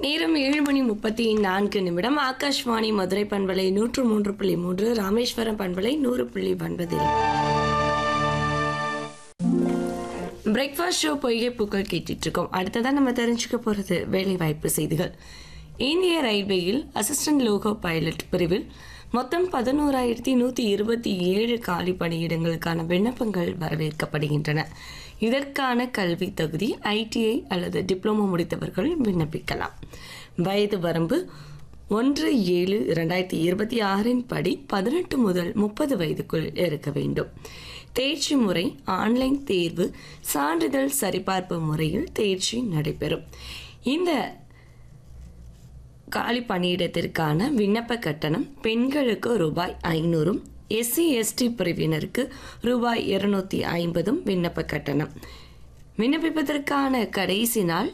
நேரம் ஏழு மணி முப்பத்தி நான்கு நிமிடம் ஆகாஷ்வாணி மதுரை பண்பலை நூற்று மூன்று புள்ளி மூன்று ராமேஸ்வரம் பண்பலை நூறு புள்ளி ஒன்பதில் பிரேக்ஃபாஸ்ட் ஷோ பொய்கை பூக்கள் கேட்டுட்டு இருக்கோம் அடுத்ததான் நம்ம தெரிஞ்சுக்க போகிறது வேலைவாய்ப்பு செய்திகள் இந்திய ரயில்வேயில் அசிஸ்டன்ட் லோகோ பைலட் பிரிவில் மொத்தம் பதினோராயிரத்தி நூற்றி இருபத்தி ஏழு காலி பணியிடங்களுக்கான விண்ணப்பங்கள் வரவேற்கப்படுகின்றன இதற்கான கல்வி தகுதி ஐடிஐ அல்லது டிப்ளமோ முடித்தவர்கள் விண்ணப்பிக்கலாம் வயது வரம்பு ஒன்று ஏழு இரண்டாயிரத்தி இருபத்தி ஆறின் படி பதினெட்டு முதல் முப்பது வயதுக்குள் இருக்க வேண்டும் தேர்ச்சி முறை ஆன்லைன் தேர்வு சான்றிதழ் சரிபார்ப்பு முறையில் தேர்ச்சி நடைபெறும் இந்த காலி பணியிடத்திற்கான விண்ணப்ப கட்டணம் பெண்களுக்கு ரூபாய் ஐநூறும் எஸ்சி எஸ்டி பிரிவினருக்கு ரூபாய் இருநூத்தி ஐம்பதும் விண்ணப்ப கட்டணம் விண்ணப்பிப்பதற்கான கடைசி நாள்